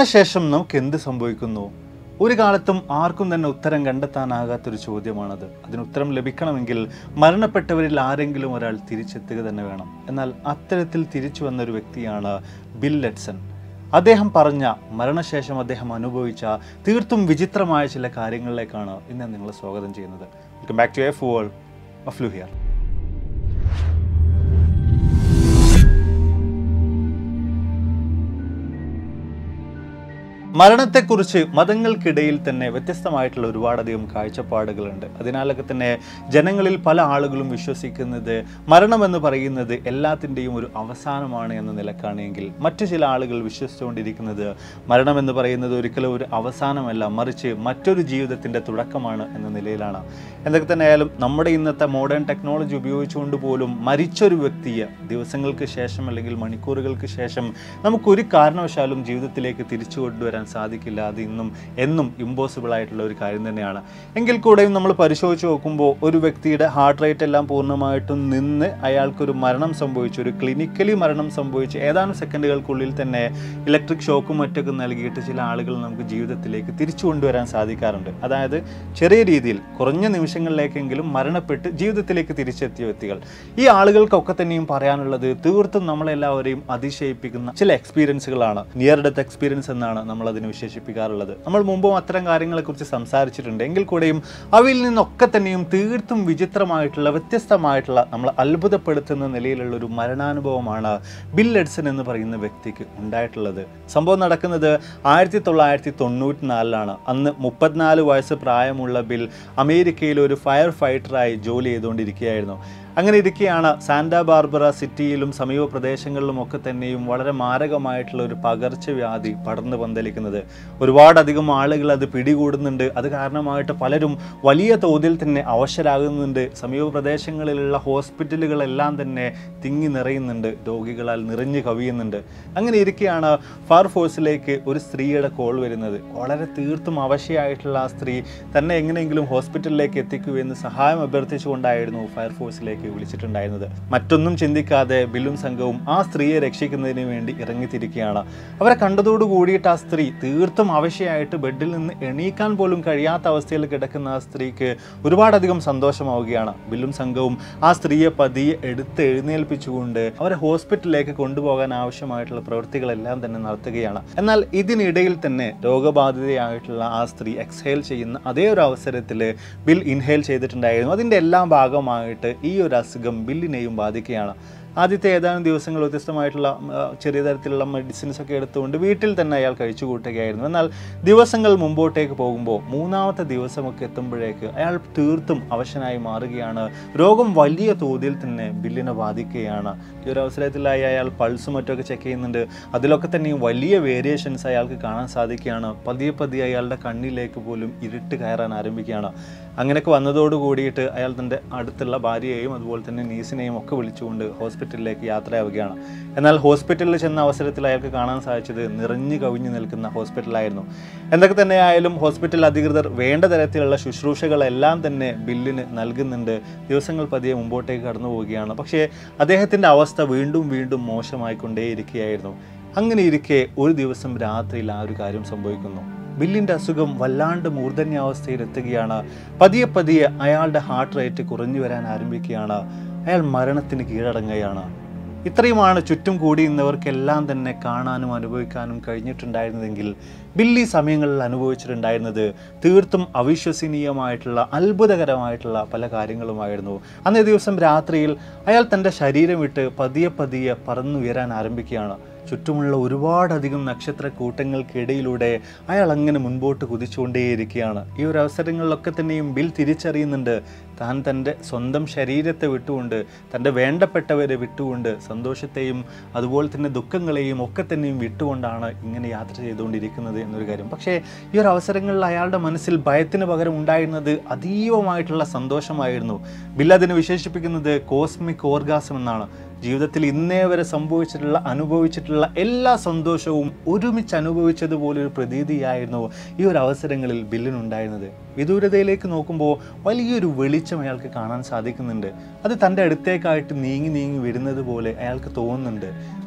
മരണശേഷം നമുക്ക് എന്ത് സംഭവിക്കുന്നു ഒരു കാലത്തും ആർക്കും തന്നെ ഉത്തരം കണ്ടെത്താനാകാത്തൊരു ചോദ്യമാണത് അതിന് ഉത്തരം ലഭിക്കണമെങ്കിൽ മരണപ്പെട്ടവരിൽ ആരെങ്കിലും ഒരാൾ തിരിച്ചെത്തുക തന്നെ വേണം എന്നാൽ അത്തരത്തിൽ തിരിച്ചു വന്ന ഒരു വ്യക്തിയാണ് ബിൽ ലെഡ്സൺ അദ്ദേഹം പറഞ്ഞ മരണശേഷം അദ്ദേഹം അനുഭവിച്ച തീർത്തും വിചിത്രമായ ചില കാര്യങ്ങളിലേക്കാണ് ഇന്ന് ഞാൻ നിങ്ങളെ സ്വാഗതം ചെയ്യുന്നത് വെൽക്കം ബാക്ക് ടു എ ഫോൾ മഫ്ലു ഹിയർ മരണത്തെക്കുറിച്ച് മതങ്ങൾക്കിടയിൽ തന്നെ വ്യത്യസ്തമായിട്ടുള്ള ഒരുപാടധികം കാഴ്ചപ്പാടുകളുണ്ട് അതിനാലൊക്കെ തന്നെ ജനങ്ങളിൽ പല ആളുകളും വിശ്വസിക്കുന്നത് മരണമെന്ന് പറയുന്നത് എല്ലാത്തിൻ്റെയും ഒരു അവസാനമാണ് എന്ന നിലക്കാണെങ്കിൽ മറ്റു ചില ആളുകൾ വിശ്വസിച്ചുകൊണ്ടിരിക്കുന്നത് മരണമെന്ന് പറയുന്നത് ഒരിക്കലും ഒരു അവസാനമല്ല മറിച്ച് മറ്റൊരു ജീവിതത്തിൻ്റെ തുടക്കമാണ് എന്ന നിലയിലാണ് എന്തൊക്കെ തന്നെ ആയാലും നമ്മുടെ ഇന്നത്തെ മോഡേൺ ടെക്നോളജി ഉപയോഗിച്ചുകൊണ്ട് പോലും മരിച്ചൊരു വ്യക്തിയെ ദിവസങ്ങൾക്ക് ശേഷം അല്ലെങ്കിൽ മണിക്കൂറുകൾക്ക് ശേഷം നമുക്കൊരു കാരണവശാലും ജീവിതത്തിലേക്ക് തിരിച്ചു കൊണ്ടുവരാൻ സാധിക്കില്ല അത് ഇന്നും എന്നും ഇമ്പോസിബിൾ ആയിട്ടുള്ള ഒരു കാര്യം തന്നെയാണ് എങ്കിൽ കൂടെയും നമ്മൾ പരിശോധിച്ച് നോക്കുമ്പോൾ ഒരു വ്യക്തിയുടെ ഹാർട്ട് റേറ്റ് എല്ലാം പൂർണ്ണമായിട്ടും നിന്ന് അയാൾക്കൊരു മരണം സംഭവിച്ചു ഒരു ക്ലിനിക്കലി മരണം സംഭവിച്ച് ഏതാനും സെക്കൻഡുകൾക്കുള്ളിൽ തന്നെ ഇലക്ട്രിക് ഷോക്കും മറ്റൊക്കെ നൽകിയിട്ട് ചില ആളുകൾ നമുക്ക് ജീവിതത്തിലേക്ക് തിരിച്ചു കൊണ്ടുവരാൻ സാധിക്കാറുണ്ട് അതായത് ചെറിയ രീതിയിൽ കുറഞ്ഞ നിമിഷങ്ങളിലേക്കെങ്കിലും മരണപ്പെട്ട് ജീവിതത്തിലേക്ക് തിരിച്ചെത്തിയ വ്യക്തികൾ ഈ ആളുകൾക്കൊക്കെ തന്നെയും പറയാനുള്ളത് തീർത്തും നമ്മളെല്ലാവരെയും അതിശയിപ്പിക്കുന്ന ചില എക്സ്പീരിയൻസുകളാണ് നിയർ ഡെത്ത് എക്സ്പീരിയൻസ് എന്നാണ് നമ്മൾ അതിനെ വിശേഷിപ്പിക്കാറുള്ളത് നമ്മൾ മുമ്പും അത്തരം കാര്യങ്ങളെക്കുറിച്ച് സംസാരിച്ചിട്ടുണ്ട് എങ്കിൽ കൂടെയും അവയിൽ നിന്നൊക്കെ തന്നെയും തീർത്തും വിചിത്രമായിട്ടുള്ള വ്യത്യസ്തമായിട്ടുള്ള നമ്മൾ അത്ഭുതപ്പെടുത്തുന്ന നിലയിലുള്ള ഒരു മരണാനുഭവമാണ് ബിൽ എഡ്സൺ എന്ന് പറയുന്ന വ്യക്തിക്ക് ഉണ്ടായിട്ടുള്ളത് സംഭവം നടക്കുന്നത് ആയിരത്തി തൊള്ളായിരത്തി തൊണ്ണൂറ്റി നാലിലാണ് അന്ന് മുപ്പത്തിനാല് വയസ്സ് പ്രായമുള്ള ബിൽ അമേരിക്കയിൽ ഒരു ഫയർ ഫൈറ്ററായി ജോലി ചെയ്തുകൊണ്ടിരിക്കുകയായിരുന്നു അങ്ങനെ ഇരിക്കെയാണ് സാന്റാ ബാർബറ സിറ്റിയിലും സമീപ പ്രദേശങ്ങളിലും ഒക്കെ തന്നെയും വളരെ മാരകമായിട്ടുള്ള ഒരു പകർച്ചവ്യാധി പടർന്നു പന്തലിക്കുന്നത് ഒരുപാടധികം ആളുകൾ അത് പിടികൂടുന്നുണ്ട് അത് കാരണമായിട്ട് പലരും വലിയ തോതിൽ തന്നെ അവശരാകുന്നുണ്ട് സമീപ പ്രദേശങ്ങളിലുള്ള ഹോസ്പിറ്റലുകളെല്ലാം തന്നെ തിങ്ങി നിറയുന്നുണ്ട് രോഗികളാൽ നിറഞ്ഞു കവിയുന്നുണ്ട് അങ്ങനെ ഇരിക്കെയാണ് ഫയർഫോഴ്സിലേക്ക് ഒരു സ്ത്രീയുടെ കോൾ വരുന്നത് വളരെ തീർത്തും അവശയായിട്ടുള്ള ആ സ്ത്രീ തന്നെ എങ്ങനെയെങ്കിലും ഹോസ്പിറ്റലിലേക്ക് എത്തിക്കൂ എന്ന് സഹായം അഭ്യർത്ഥിച്ചുകൊണ്ടായിരുന്നു ഫയർഫോഴ്സിലേക്ക് വിളിച്ചിട്ടുണ്ടായിരുന്നത് മറ്റൊന്നും ചിന്തിക്കാതെ ബില്ലും സംഘവും ആ സ്ത്രീയെ രക്ഷിക്കുന്നതിന് വേണ്ടി ഇറങ്ങിത്തിരിക്കുകയാണ് അവരെ കണ്ടതോടു കൂടിയിട്ട് ആ സ്ത്രീ തീർത്തും അവശയായിട്ട് ബെഡിൽ നിന്ന് എണീക്കാൻ പോലും കഴിയാത്ത അവസ്ഥയിൽ കിടക്കുന്ന ആ സ്ത്രീക്ക് ഒരുപാടധികം സന്തോഷമാവുകയാണ് ബില്ലും സംഘവും ആ സ്ത്രീയെ പതിയെ എടുത്ത് എഴുന്നേൽപ്പിച്ചുകൊണ്ട് അവരെ ഹോസ്പിറ്റലിലേക്ക് കൊണ്ടുപോകാൻ ആവശ്യമായിട്ടുള്ള പ്രവൃത്തികളെല്ലാം തന്നെ നടത്തുകയാണ് എന്നാൽ ഇതിനിടയിൽ തന്നെ രോഗബാധിതയായിട്ടുള്ള ആ സ്ത്രീ എക്സ്ഹേൽ ചെയ്യുന്ന അതേ ഒരു അവസരത്തിൽ ബിൽ ഇൻഹേൽ ചെയ്തിട്ടുണ്ടായിരുന്നു അതിൻ്റെ എല്ലാം ഭാഗമായിട്ട് ഈ ഒരു അസുഖം ബില്ലിനെയും ബാധിക്കുകയാണ് ആദ്യത്തെ ഏതാനും ദിവസങ്ങൾ വ്യത്യസ്തമായിട്ടുള്ള ആ, ചെറിയ തരത്തിലുള്ള മെഡിസിൻസ് ഒക്കെ എടുത്തുകൊണ്ട് വീട്ടിൽ തന്നെ അയാൾ കഴിച്ചു കൂട്ടുകയായിരുന്നു എന്നാൽ ദിവസങ്ങൾ മുമ്പോട്ടേക്ക് പോകുമ്പോൾ മൂന്നാമത്തെ ദിവസമൊക്കെ എത്തുമ്പോഴേക്ക് അയാൾ തീർത്തും അവശനായി മാറുകയാണ് രോഗം വലിയ തോതിൽ തന്നെ ബില്ലിനെ ബാധിക്കുകയാണ് ഈ ഒരു അവസരത്തിലായി അയാൾ പൾസും മറ്റൊക്കെ ചെക്ക് ചെയ്യുന്നുണ്ട് അതിലൊക്കെ തന്നെയും വലിയ വേരിയേഷൻസ് അയാൾക്ക് കാണാൻ സാധിക്കുകയാണ് പതിയെ പതിയെ അയാളുടെ കണ്ണിലേക്ക് പോലും ഇരുട്ട് കയറാൻ ആരംഭിക്കുകയാണ് അങ്ങനെയൊക്കെ വന്നതോട് കൂടിയിട്ട് അയാൾ തൻ്റെ അടുത്തുള്ള ഭാര്യയെയും അതുപോലെ തന്നെ നീസിനെയും ഒക്കെ വിളിച്ചുകൊണ്ട് ഹോസ്പിറ്റലിലേക്ക് യാത്രയാവുകയാണ് എന്നാൽ ഹോസ്പിറ്റലിൽ ചെന്ന അവസരത്തിൽ അയാൾക്ക് കാണാൻ സാധിച്ചത് നിറഞ്ഞു കവിഞ്ഞു നിൽക്കുന്ന ഹോസ്പിറ്റലായിരുന്നു എന്തൊക്കെ തന്നെ ആയാലും ഹോസ്പിറ്റൽ അധികൃതർ വേണ്ട തരത്തിലുള്ള ശുശ്രൂഷകളെല്ലാം തന്നെ ബില്ലിന് നൽകുന്നുണ്ട് ദിവസങ്ങൾ പതിയെ മുമ്പോട്ടേക്ക് കടന്നു പോവുകയാണ് പക്ഷേ അദ്ദേഹത്തിൻ്റെ അവസ്ഥ വീണ്ടും വീണ്ടും മോശമായിക്കൊണ്ടേയിരിക്കുകയായിരുന്നു അങ്ങനെ ഇരിക്കെ ഒരു ദിവസം രാത്രിയിൽ ആ ഒരു കാര്യം സംഭവിക്കുന്നു ബില്ലിൻ്റെ അസുഖം വല്ലാണ്ട് മൂർധന്യാവസ്ഥയിലെത്തുകയാണ് പതിയെ പതിയെ അയാളുടെ ഹാർട്ട് റേറ്റ് കുറഞ്ഞു വരാൻ ആരംഭിക്കുകയാണ് അയാൾ മരണത്തിന് കീഴടങ്ങുകയാണ് ഇത്രയുമാണ് ചുറ്റും കൂടിയുന്നവർക്കെല്ലാം തന്നെ കാണാനും അനുഭവിക്കാനും കഴിഞ്ഞിട്ടുണ്ടായിരുന്നതെങ്കിൽ ബില്ലി സമയങ്ങളിൽ അനുഭവിച്ചിട്ടുണ്ടായിരുന്നത് തീർത്തും അവിശ്വസനീയമായിട്ടുള്ള അത്ഭുതകരമായിട്ടുള്ള പല കാര്യങ്ങളുമായിരുന്നു അന്നേ ദിവസം രാത്രിയിൽ അയാൾ തൻ്റെ ശരീരം വിട്ട് പതിയെ പതിയെ പറന്നുയരാൻ ആരംഭിക്കുകയാണ് ചുറ്റുമുള്ള ഒരുപാടധികം നക്ഷത്ര കൂട്ടങ്ങൾക്കിടയിലൂടെ അയാൾ അങ്ങനെ മുൻപോട്ട് കുതിച്ചുകൊണ്ടേയിരിക്കുകയാണ് ഈ ഒരു അവസരങ്ങളിലൊക്കെ തന്നെയും ബിൽ തിരിച്ചറിയുന്നുണ്ട് താൻ തൻ്റെ സ്വന്തം ശരീരത്തെ വിട്ടുകൊണ്ട് തൻ്റെ വേണ്ടപ്പെട്ടവരെ വിട്ടുകൊണ്ട് സന്തോഷത്തെയും അതുപോലെ തന്നെ ദുഃഖങ്ങളെയും ഒക്കെ തന്നെയും വിട്ടുകൊണ്ടാണ് ഇങ്ങനെ യാത്ര ചെയ്തുകൊണ്ടിരിക്കുന്നത് എന്നൊരു കാര്യം പക്ഷേ ഈ ഒരു അവസരങ്ങളിൽ അയാളുടെ മനസ്സിൽ ഭയത്തിന് പകരം ഉണ്ടായിരുന്നത് അതീവമായിട്ടുള്ള സന്തോഷമായിരുന്നു ബിൽ അതിനെ വിശേഷിപ്പിക്കുന്നത് കോസ്മിക് ഓർഗാസം എന്നാണ് ജീവിതത്തിൽ ഇന്നേ വരെ സംഭവിച്ചിട്ടുള്ള അനുഭവിച്ചിട്ടുള്ള എല്ലാ സന്തോഷവും ഒരുമിച്ച് അനുഭവിച്ചതുപോലെ ഒരു പ്രതീതിയായിരുന്നു ഈ ഒരു അവസരങ്ങളിൽ ബില്ലിനുണ്ടായിരുന്നത് വിദൂരതയിലേക്ക് നോക്കുമ്പോൾ വലിയൊരു വെളിച്ചം അയാൾക്ക് കാണാൻ സാധിക്കുന്നുണ്ട് അത് തൻ്റെ അടുത്തേക്കായിട്ട് നീങ്ങി നീങ്ങി വരുന്നത് പോലെ അയാൾക്ക് തോന്നുന്നുണ്ട്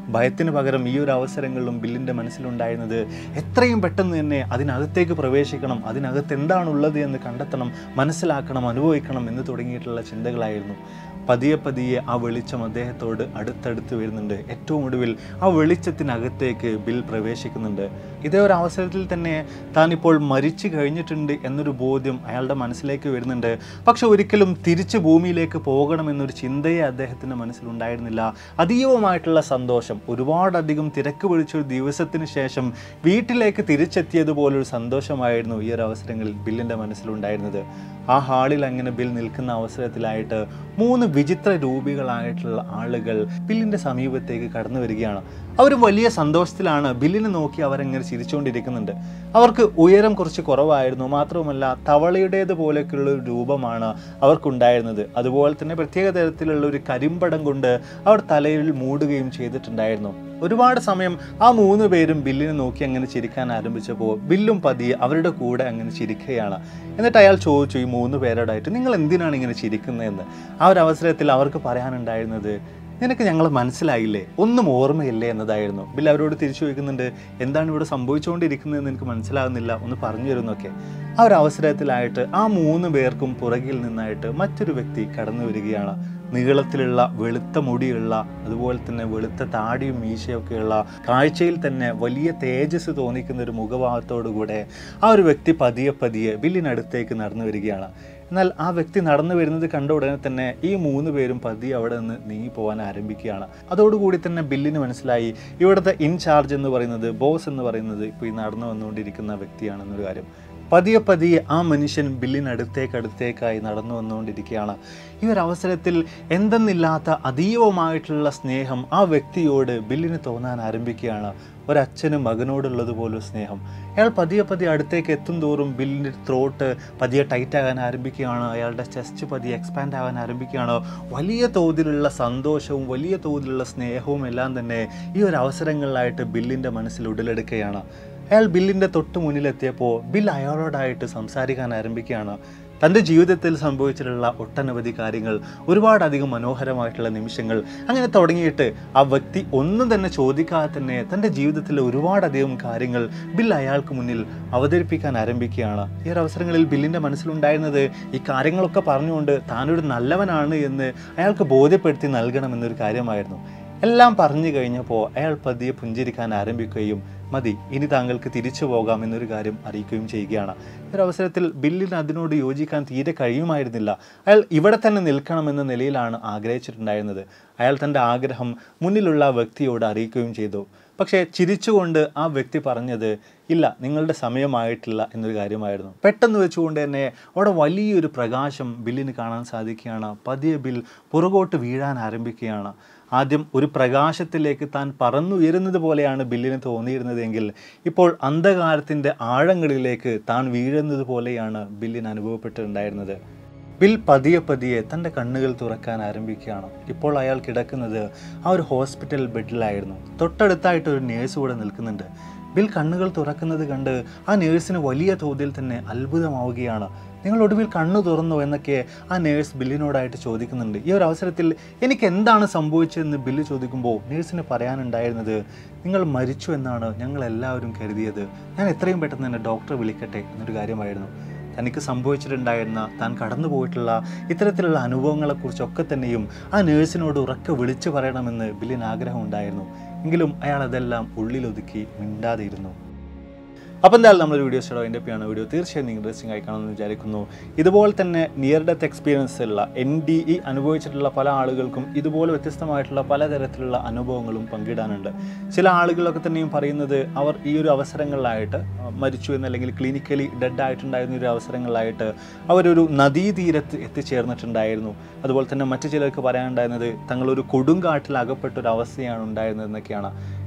ഭയത്തിന് പകരം ഈ ഒരു അവസരങ്ങളിലും ബില്ലിൻ്റെ മനസ്സിലുണ്ടായിരുന്നത് എത്രയും പെട്ടെന്ന് തന്നെ അതിനകത്തേക്ക് പ്രവേശിക്കണം അതിനകത്ത് എന്താണുള്ളത് എന്ന് കണ്ടെത്തണം മനസ്സിലാക്കണം അനുഭവിക്കണം എന്ന് തുടങ്ങിയിട്ടുള്ള ചിന്തകളായിരുന്നു പതിയെ പതിയെ ആ വെളിച്ചം അദ്ദേഹത്തോട് അടുത്തടുത്ത് വരുന്നുണ്ട് ഏറ്റവും ഒടുവിൽ ആ വെളിച്ചത്തിനകത്തേക്ക് ബിൽ പ്രവേശിക്കുന്നുണ്ട് ഇതേ ഒരു അവസരത്തിൽ തന്നെ താൻ ഇപ്പോൾ മരിച്ചു കഴിഞ്ഞിട്ടുണ്ട് എന്നൊരു ബോധ്യം അയാളുടെ മനസ്സിലേക്ക് വരുന്നുണ്ട് പക്ഷെ ഒരിക്കലും തിരിച്ച് ഭൂമിയിലേക്ക് പോകണമെന്നൊരു ചിന്തയെ അദ്ദേഹത്തിൻ്റെ മനസ്സിലുണ്ടായിരുന്നില്ല അതീവമായിട്ടുള്ള സന്തോഷം ഒരുപാടധികം തിരക്ക് പിടിച്ചൊരു ദിവസത്തിന് ശേഷം വീട്ടിലേക്ക് തിരിച്ചെത്തിയതുപോലൊരു സന്തോഷമായിരുന്നു ഈ ഒരു അവസരങ്ങളിൽ ബില്ലിൻ്റെ മനസ്സിലുണ്ടായിരുന്നത് ആ ഹാളിൽ അങ്ങനെ ബിൽ നിൽക്കുന്ന അവസരത്തിലായിട്ട് മൂന്ന് വിചിത്ര രൂപികളായിട്ടുള്ള ആളുകൾ ബില്ലിൻ്റെ സമീപത്തേക്ക് കടന്നു വരികയാണ് അവർ വലിയ സന്തോഷത്തിലാണ് ബില്ലിനെ നോക്കി അവരങ്ങനെ ചിരിച്ചുകൊണ്ടിരിക്കുന്നുണ്ട് അവർക്ക് ഉയരം കുറച്ച് കുറവായിരുന്നു മാത്രവുമല്ല തവളയുടേത് പോലെയൊക്കെയുള്ള ഒരു രൂപമാണ് അവർക്കുണ്ടായിരുന്നത് അതുപോലെ തന്നെ പ്രത്യേക തരത്തിലുള്ള ഒരു കരിമ്പടം കൊണ്ട് അവർ തലയിൽ മൂടുകയും ചെയ്തിട്ടുണ്ടായിരുന്നു ഒരുപാട് സമയം ആ മൂന്ന് പേരും ബില്ലിനെ നോക്കി അങ്ങനെ ചിരിക്കാൻ ആരംഭിച്ചപ്പോൾ ബില്ലും പതിയെ അവരുടെ കൂടെ അങ്ങനെ ചിരിക്കുകയാണ് എന്നിട്ട് അയാൾ ചോദിച്ചു ഈ മൂന്ന് പേരോടായിട്ട് നിങ്ങൾ എന്തിനാണ് ഇങ്ങനെ ചിരിക്കുന്നതെന്ന് ആ ഒരു അവസരത്തിൽ അവർക്ക് പറയാനുണ്ടായിരുന്നത് നിനക്ക് ഞങ്ങൾ മനസ്സിലായില്ലേ ഒന്നും ഓർമ്മയില്ലേ എന്നതായിരുന്നു ബിൽ അവരോട് തിരിച്ചു ചോദിക്കുന്നുണ്ട് എന്താണ് ഇവിടെ സംഭവിച്ചുകൊണ്ടിരിക്കുന്നതെന്ന് എനിക്ക് മനസ്സിലാകുന്നില്ല ഒന്ന് പറഞ്ഞു തരുന്നൊക്കെ ആ ഒരു അവസരത്തിലായിട്ട് ആ മൂന്ന് പേർക്കും പുറകിൽ നിന്നായിട്ട് മറ്റൊരു വ്യക്തി കടന്നു വരികയാണ് നീളത്തിലുള്ള വെളുത്ത മുടിയുള്ള അതുപോലെ തന്നെ വെളുത്ത താടിയും മീശയൊക്കെയുള്ള കാഴ്ചയിൽ തന്നെ വലിയ തേജസ് തോന്നിക്കുന്ന ഒരു മുഖഭാവത്തോടു കൂടെ ആ ഒരു വ്യക്തി പതിയെ പതിയെ ബില്ലിനടുത്തേക്ക് നടന്നു വരികയാണ് എന്നാൽ ആ വ്യക്തി നടന്നു വരുന്നത് കണ്ട ഉടനെ തന്നെ ഈ മൂന്ന് പേരും പതിയെ അവിടെ നിന്ന് നീങ്ങി പോകാൻ ആരംഭിക്കുകയാണ് അതോടുകൂടി തന്നെ ബില്ലിന് മനസ്സിലായി ഇവിടുത്തെ ഇൻചാർജ് എന്ന് പറയുന്നത് ബോസ് എന്ന് പറയുന്നത് ഇപ്പോൾ ഈ നടന്നു വന്നുകൊണ്ടിരിക്കുന്ന വ്യക്തിയാണെന്നൊരു കാര്യം പതിയെ പതിയെ ആ മനുഷ്യൻ ബില്ലിനടുത്തേക്ക് അടുത്തേക്കായി നടന്നു വന്നുകൊണ്ടിരിക്കുകയാണ് ഈ ഒരു അവസരത്തിൽ എന്തെന്നില്ലാത്ത അതീവമായിട്ടുള്ള സ്നേഹം ആ വ്യക്തിയോട് ബില്ലിന് തോന്നാൻ ആരംഭിക്കുകയാണ് ഒരച്ഛനും മകനോടുള്ളതുപോലെ സ്നേഹം അയാൾ പതിയെ പതിയെ അടുത്തേക്ക് എത്തും തോറും ബില്ലിൻ്റെ ത്രോട്ട് പതിയെ ടൈറ്റ് ആകാൻ ആരംഭിക്കുകയാണ് അയാളുടെ ചെസ്റ്റ് പതിയെ എക്സ്പാൻഡ് ആകാൻ ആരംഭിക്കുകയാണ് വലിയ തോതിലുള്ള സന്തോഷവും വലിയ തോതിലുള്ള സ്നേഹവും എല്ലാം തന്നെ ഈ ഒരു അവസരങ്ങളിലായിട്ട് ബില്ലിൻ്റെ മനസ്സിൽ ഉടലെടുക്കുകയാണ് അയാൾ ബില്ലിൻ്റെ തൊട്ട് മുന്നിലെത്തിയപ്പോൾ ബിൽ അയാളോടായിട്ട് സംസാരിക്കാൻ ആരംഭിക്കുകയാണ് തൻ്റെ ജീവിതത്തിൽ സംഭവിച്ചിട്ടുള്ള ഒട്ടനവധി കാര്യങ്ങൾ ഒരുപാടധികം മനോഹരമായിട്ടുള്ള നിമിഷങ്ങൾ അങ്ങനെ തുടങ്ങിയിട്ട് ആ വ്യക്തി ഒന്നും തന്നെ ചോദിക്കാതെ തന്നെ തൻ്റെ ജീവിതത്തിലെ ഒരുപാടധികം കാര്യങ്ങൾ ബിൽ അയാൾക്ക് മുന്നിൽ അവതരിപ്പിക്കാൻ ആരംഭിക്കുകയാണ് ഈ ഒരു അവസരങ്ങളിൽ ബില്ലിൻ്റെ മനസ്സിലുണ്ടായിരുന്നത് ഈ കാര്യങ്ങളൊക്കെ പറഞ്ഞുകൊണ്ട് താനൊരു നല്ലവനാണ് എന്ന് അയാൾക്ക് ബോധ്യപ്പെടുത്തി നൽകണമെന്നൊരു കാര്യമായിരുന്നു എല്ലാം പറഞ്ഞു കഴിഞ്ഞപ്പോൾ അയാൾ പതിയെ പുഞ്ചിരിക്കാൻ ആരംഭിക്കുകയും മതി ഇനി താങ്കൾക്ക് തിരിച്ചു പോകാം എന്നൊരു കാര്യം അറിയിക്കുകയും ചെയ്യുകയാണ് ഒരു അവസരത്തിൽ ബില്ലിന് അതിനോട് യോജിക്കാൻ തീരെ കഴിയുമായിരുന്നില്ല അയാൾ ഇവിടെ തന്നെ നിൽക്കണമെന്ന നിലയിലാണ് ആഗ്രഹിച്ചിട്ടുണ്ടായിരുന്നത് അയാൾ തൻ്റെ ആഗ്രഹം മുന്നിലുള്ള ആ വ്യക്തിയോട് അറിയിക്കുകയും ചെയ്തു പക്ഷേ ചിരിച്ചുകൊണ്ട് ആ വ്യക്തി പറഞ്ഞത് ഇല്ല നിങ്ങളുടെ സമയമായിട്ടില്ല എന്നൊരു കാര്യമായിരുന്നു പെട്ടെന്ന് വെച്ചുകൊണ്ട് തന്നെ അവിടെ വലിയൊരു പ്രകാശം ബില്ലിന് കാണാൻ സാധിക്കുകയാണ് പതിയെ ബിൽ പുറകോട്ട് വീഴാൻ ആരംഭിക്കുകയാണ് ആദ്യം ഒരു പ്രകാശത്തിലേക്ക് താൻ പറന്നുയരുന്നത് പോലെയാണ് ബില്ലിന് തോന്നിയിരുന്നതെങ്കിൽ ഇപ്പോൾ അന്ധകാരത്തിൻ്റെ ആഴങ്ങളിലേക്ക് താൻ വീഴുന്നത് പോലെയാണ് ബില്ലിന് അനുഭവപ്പെട്ടിട്ടുണ്ടായിരുന്നത് ബിൽ പതിയെ പതിയെ തൻ്റെ കണ്ണുകൾ തുറക്കാൻ ആരംഭിക്കുകയാണ് ഇപ്പോൾ അയാൾ കിടക്കുന്നത് ആ ഒരു ഹോസ്പിറ്റൽ ബെഡിലായിരുന്നു തൊട്ടടുത്തായിട്ട് ഒരു നേഴ്സ് കൂടെ നിൽക്കുന്നുണ്ട് ബിൽ കണ്ണുകൾ തുറക്കുന്നത് കണ്ട് ആ നേഴ്സിന് വലിയ തോതിൽ തന്നെ അത്ഭുതമാവുകയാണ് നിങ്ങൾ ഒടുവിൽ കണ്ണു തുറന്നു എന്നൊക്കെ ആ നേഴ്സ് ബില്ലിനോടായിട്ട് ചോദിക്കുന്നുണ്ട് ഈ ഒരു അവസരത്തിൽ എനിക്ക് എന്താണ് സംഭവിച്ചതെന്ന് ബില്ല് ചോദിക്കുമ്പോൾ നേഴ്സിന് പറയാനുണ്ടായിരുന്നത് നിങ്ങൾ മരിച്ചു എന്നാണ് ഞങ്ങൾ എല്ലാവരും കരുതിയത് ഞാൻ എത്രയും പെട്ടെന്ന് തന്നെ ഡോക്ടറെ വിളിക്കട്ടെ എന്നൊരു കാര്യമായിരുന്നു തനിക്ക് സംഭവിച്ചിട്ടുണ്ടായിരുന്ന താൻ കടന്നു പോയിട്ടുള്ള ഇത്തരത്തിലുള്ള അനുഭവങ്ങളെക്കുറിച്ചൊക്കെ തന്നെയും ആ നേഴ്സിനോട് ഉറക്കെ വിളിച്ചു പറയണമെന്ന് ബില്ലിന് ആഗ്രഹമുണ്ടായിരുന്നു എങ്കിലും അയാൾ അതെല്ലാം ഉള്ളിലൊതുക്കി മിണ്ടാതെയിരുന്നു അപ്പോൾ എന്തായാലും നമ്മുടെ വീഡിയോ സ്റ്റോ എൻ്റെ ആണ് വീഡിയോ തീർച്ചയായും ഇൻട്രസ്റ്റിംഗ് ആയി കാണുമെന്ന് വിചാരിക്കുന്നു ഇതുപോലെ തന്നെ നിയർ ഡെത്ത് എക്സ്പീരിയൻസ് ഉള്ള എൻ ഡി ഇ അനുഭവിച്ചിട്ടുള്ള പല ആളുകൾക്കും ഇതുപോലെ വ്യത്യസ്തമായിട്ടുള്ള പലതരത്തിലുള്ള അനുഭവങ്ങളും പങ്കിടാനുണ്ട് ചില ആളുകളൊക്കെ തന്നെയും പറയുന്നത് അവർ ഈ ഒരു അവസരങ്ങളിലായിട്ട് ആ, മരിച്ചു എന്ന് അല്ലെങ്കിൽ ക്ലിനിക്കലി ഡെഡ് ആയിട്ടുണ്ടായിരുന്ന ഒരു അവസരങ്ങളിലായിട്ട് അവരൊരു നദീതീരത്ത് എത്തിച്ചേർന്നിട്ടുണ്ടായിരുന്നു അതുപോലെ തന്നെ മറ്റു ചിലർക്ക് പറയാനുണ്ടായിരുന്നത് തങ്ങളൊരു കൊടുങ്കാട്ടിൽ അകപ്പെട്ട ഒരു അവസ്ഥയാണ് ഉണ്ടായിരുന്നത് എന്നൊക്കെയാണ്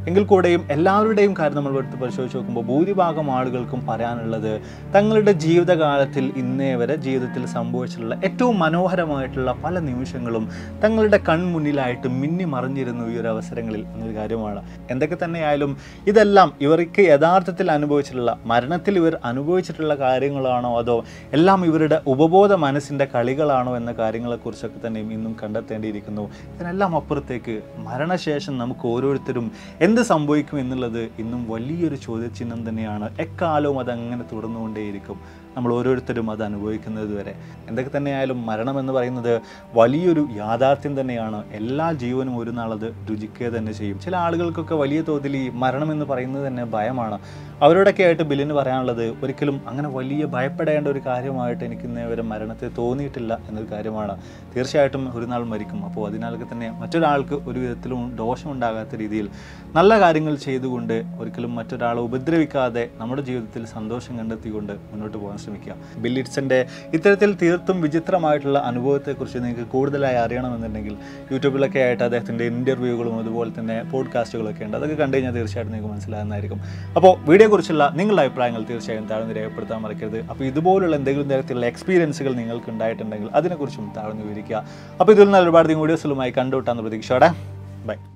എങ്കിൽ കൂടെയും എല്ലാവരുടെയും കാര്യം നമ്മൾ എടുത്ത് പരിശോധിച്ച് നോക്കുമ്പോൾ ഭൂരിഭാഗം ആളുകൾക്കും പറയാനുള്ളത് തങ്ങളുടെ ജീവിതകാലത്തിൽ ഇന്നേ വരെ ജീവിതത്തിൽ സംഭവിച്ചിട്ടുള്ള ഏറ്റവും മനോഹരമായിട്ടുള്ള പല നിമിഷങ്ങളും തങ്ങളുടെ കൺമുന്നിലായിട്ട് മിന്നി മറിഞ്ഞിരുന്നു ഈ ഒരു അവസരങ്ങളിൽ എന്നൊരു കാര്യമാണ് എന്തൊക്കെ തന്നെയായാലും ഇതെല്ലാം ഇവർക്ക് യഥാർത്ഥത്തിൽ അനുഭവിച്ചിട്ടുള്ള മരണത്തിൽ ഇവർ അനുഭവിച്ചിട്ടുള്ള കാര്യങ്ങളാണോ അതോ എല്ലാം ഇവരുടെ ഉപബോധ മനസ്സിൻ്റെ കളികളാണോ എന്ന കാര്യങ്ങളെക്കുറിച്ചൊക്കെ തന്നെയും ഇന്നും കണ്ടെത്തേണ്ടിയിരിക്കുന്നു ഇതിനെല്ലാം അപ്പുറത്തേക്ക് മരണശേഷം നമുക്ക് ഓരോരുത്തരും എന്ത് സംഭവിക്കും എന്നുള്ളത് ഇന്നും വലിയൊരു ചോദ്യചിഹ്നം തന്നെയാണ് എക്കാലവും അതങ്ങനെ തുടർന്നുകൊണ്ടേയിരിക്കും നമ്മൾ ഓരോരുത്തരും അത് അനുഭവിക്കുന്നത് വരെ എന്തൊക്കെ തന്നെയായാലും മരണം എന്ന് പറയുന്നത് വലിയൊരു യാഥാർത്ഥ്യം തന്നെയാണ് എല്ലാ ജീവനും ഒരു നാളത് രുചിക്കുക തന്നെ ചെയ്യും ചില ആളുകൾക്കൊക്കെ വലിയ തോതിൽ ഈ മരണം എന്ന് പറയുന്നത് തന്നെ ഭയമാണ് അവരോടൊക്കെ ആയിട്ട് ബില്ലിന് പറയാനുള്ളത് ഒരിക്കലും അങ്ങനെ വലിയ ഭയപ്പെടേണ്ട ഒരു കാര്യമായിട്ട് എനിക്ക് ഇന്നേ വരെ മരണത്തെ തോന്നിയിട്ടില്ല എന്നൊരു കാര്യമാണ് തീർച്ചയായിട്ടും ഒരു നാൾ മരിക്കും അപ്പോൾ അതിനാലൊക്കെ തന്നെ മറ്റൊരാൾക്ക് ഒരു വിധത്തിലും ദോഷമുണ്ടാകാത്ത രീതിയിൽ നല്ല കാര്യങ്ങൾ ചെയ്തുകൊണ്ട് ഒരിക്കലും മറ്റൊരാളെ ഉപദ്രവിക്കാതെ നമ്മുടെ ജീവിതത്തിൽ സന്തോഷം കണ്ടെത്തിക്കൊണ്ട് മുന്നോട്ട് പോകാൻ ശ്രമിക്കുക ബില്ലിറ്റ്സിൻ്റെ ഇത്തരത്തിൽ തീർത്തും വിചിത്രമായിട്ടുള്ള അനുഭവത്തെക്കുറിച്ച് നിങ്ങൾക്ക് കൂടുതലായി അറിയണമെന്നുണ്ടെങ്കിൽ യൂട്യൂബിലൊക്കെ ആയിട്ട് അദ്ദേഹത്തിൻ്റെ ഇൻ്റർവ്യൂകളും അതുപോലെ തന്നെ പോഡ്കാസ്റ്റുകളൊക്കെ ഉണ്ട് അതൊക്കെ കണ്ടു കഴിഞ്ഞാൽ തീർച്ചയായിട്ടും നിങ്ങൾക്ക് മനസ്സിലാകുന്നതായിരിക്കും അപ്പോൾ വീഡിയോയെക്കുറിച്ചുള്ള നിങ്ങളുടെ അഭിപ്രായങ്ങൾ തീർച്ചയായും താഴ്ന്ന് രേഖപ്പെടുത്താൻ മറക്കരുത് അപ്പോൾ ഇതുപോലുള്ള എന്തെങ്കിലും തരത്തിലുള്ള എക്സ്പീരിയൻസുകൾ നിങ്ങൾക്ക് ഉണ്ടായിട്ടുണ്ടെങ്കിൽ അതിനെക്കുറിച്ചും താഴ്ന്നു വിവരിക്കുക അപ്പോൾ ഇതിൽ നിന്ന് ഒരുപാട് വീഡിയോസുകളുമായി കണ്ടുവിട്ടാന്ന് പ്രതീക്ഷയോടെ ബൈ